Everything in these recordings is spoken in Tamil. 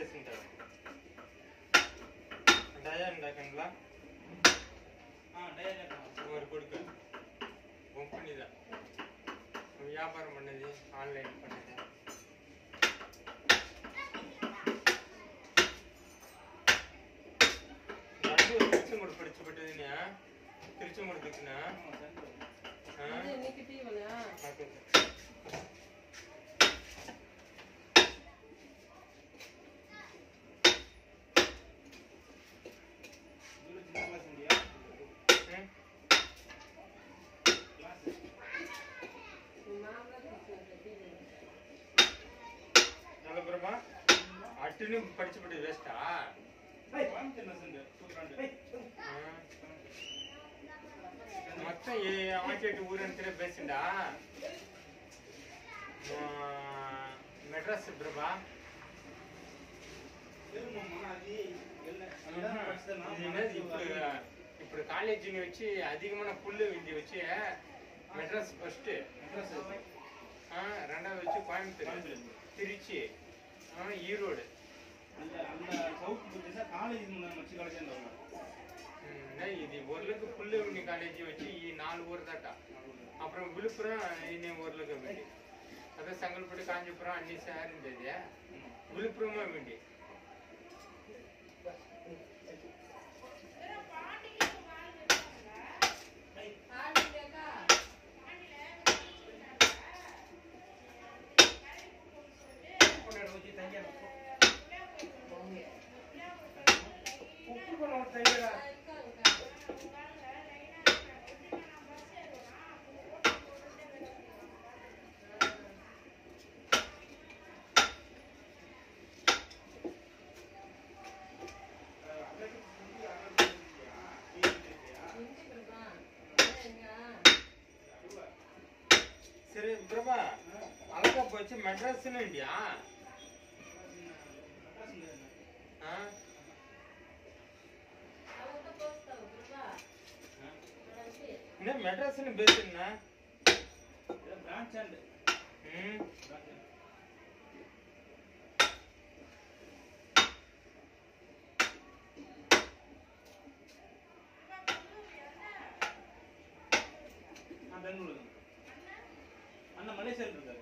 వేసింటారు డయా ఇందాకండ్లా ஒரு கொடுக்க கம்பெனி தான் வியாபாரம் பண்ணது ஆன்லைன் பண்ணது நடு திருச்செங்கோடு படிச்சு பட்டதுன்னா திருச்செங்கோடுக்குன்னா இது இன்னைக்கு டீவலையா நல்ல பிரமா அட்டுன்னு படிச்சு பட்டு வேஸ்டா మొత్తం ఏ ఆచేటి ఊరంతా బేసిండా మెడ్రాస్ బ్రబా ఇప్పుడు ఇప్పుడు కాలేజీని వచ్చి అధికమైన పుల్లు విద్య వచ్చి మెడ్రాస్ ఫస్ట్ రెండవది వచ్చి కోయంబత్తూరు తిరుచి ఆ, ఈరోడ్ ఉమ్, ఇది ఊర్లకు పుల్లు ఉండి కాలేజీ వచ్చి ఈ నాలుగు ఊరు దట அப்புறம் விழுப்புரம் இன்னும் ஊர்ல வேண்டி அதான் செங்கல்பட்டு காஞ்சிபுரம் அன்னி சார்ந்தது விழுப்புரமா வேண்டி சரி பிரபா அழகா போச்சு மெட்ராஸ்னு இண்டியா ஆ? என்ன மெட்ராஸ்னு பேசுனா ம் அண்ணா மலேசியாவில் இருக்காரு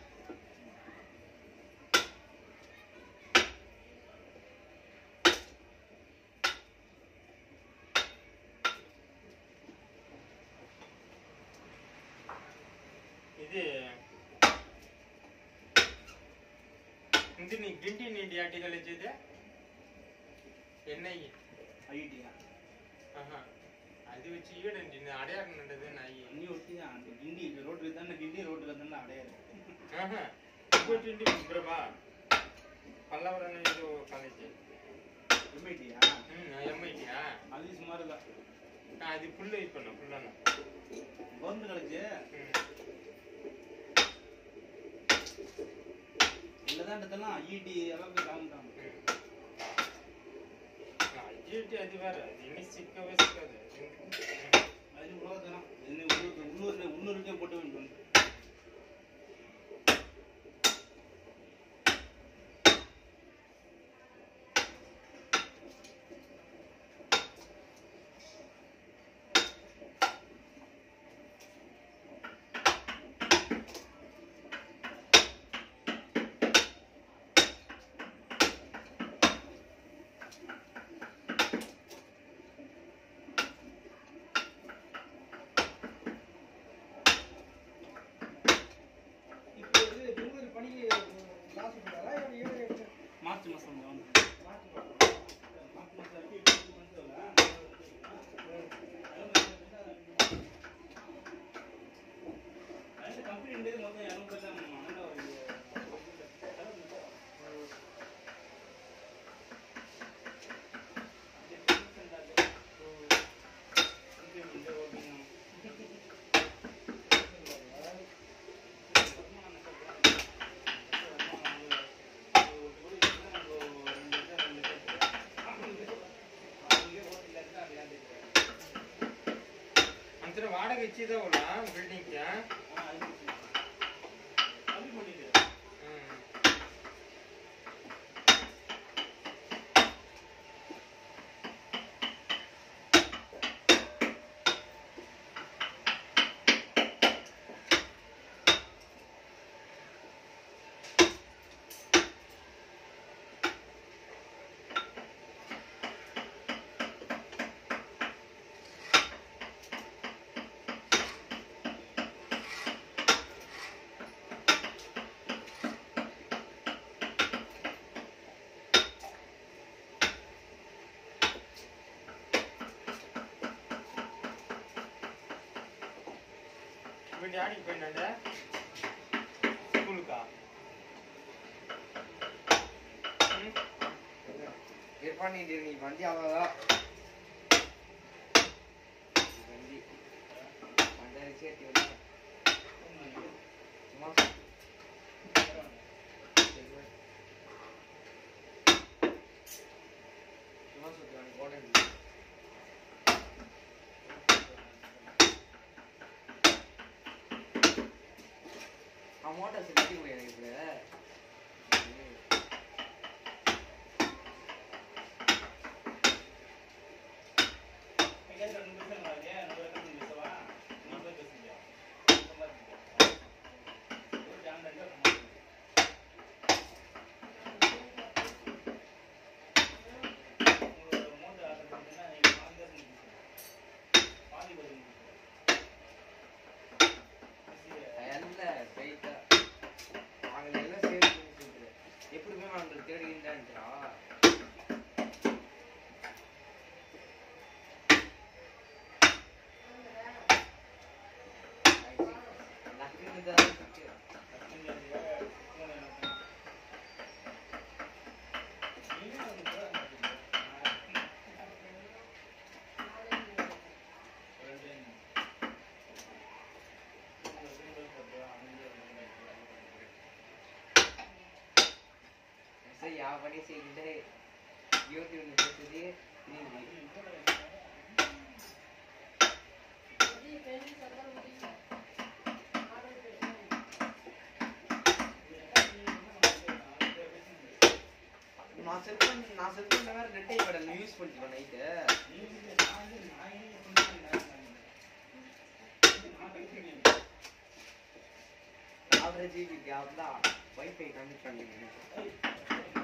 ఇది ఇది నీ గింటి నీటి ఆర్టికల్ ఇచ్చేది ఎన్ఐ ஐடியா ఆహా అది వచ్చి ఈడండి నేను అడయారనుండదు నాయి அன்னி ஒட்டி தான் அந்த கிண்டி ரோட்டுக்கு தானே கிண்டி ரோட்டுக்கு தானே அடையாது ఆహా ఇంకోటి ప్రభా పల్లవరం అనేది కాలేజీ எம்ஐடியா ఎంఐటియా அது சுமார் தான் అది ఫుల్ అయిపోయినా ఫుల్ అన్న கவர்மெண்ட் காலேஜ் இல்லதான்றதெல்லாம் ஐடி அளவுக்கு தாம தான் ஐஐடி அது வேற அது இன்னும் சிக்கவே சிக்காது அது உலகத்தான் இது உள்ளூர் உள்ளூர்ல உள்ளூருக்கே போட்டு வேண்டும் இப்போ இது பெங்களூர் பணி காசு கொடுத்தாரா இல்லை ஏழு எட்டு மார்ச் மாசம் தான் மாற்றி பார்க்கணும் மார்ச் மாசம் வரைக்கும் இப்படி பண்ணிட்டு ரெண்டு கம்பெனி இருந்தது மொத்தம் இரநூறு பேர் தான் அண்ணா ஒரு అంతలో వాడక ఇచ్చేదే వాళ్ళ బిల్డింగ్ కి இப்ப டாடி போயினாங்க ஸ்கூலுக்கா ம் இர்ஃபான் இது நீ வண்டி அவ்வளோதான் வண்டி வண்டி சேர்த்து விடுங்க சும்மா சும்மா சுற்றுவாங்க போடுங்க அமௌண்ட்டை செலுத்தி முடியாது இப்போ அல்ல ஸ்ட்ரைட்டா அவங்க எல்லாம் சேவ் பண்ணி சொல்லுது எப்படிமே அவங்களுக்கு தேடுகின்றான்டா யா பண்ணி செய்கின்ற யூடியூப்ல பேசுறது நீ நான் செல்போன் நான் செல்போன்ல வேற நெட் ஐபேட் யூஸ் பண்ணிட்டு நைட்டு ஆவரேஜ் ஜிபி தான் வைஃபை கனெக்ட் பண்ணிருக்கேன்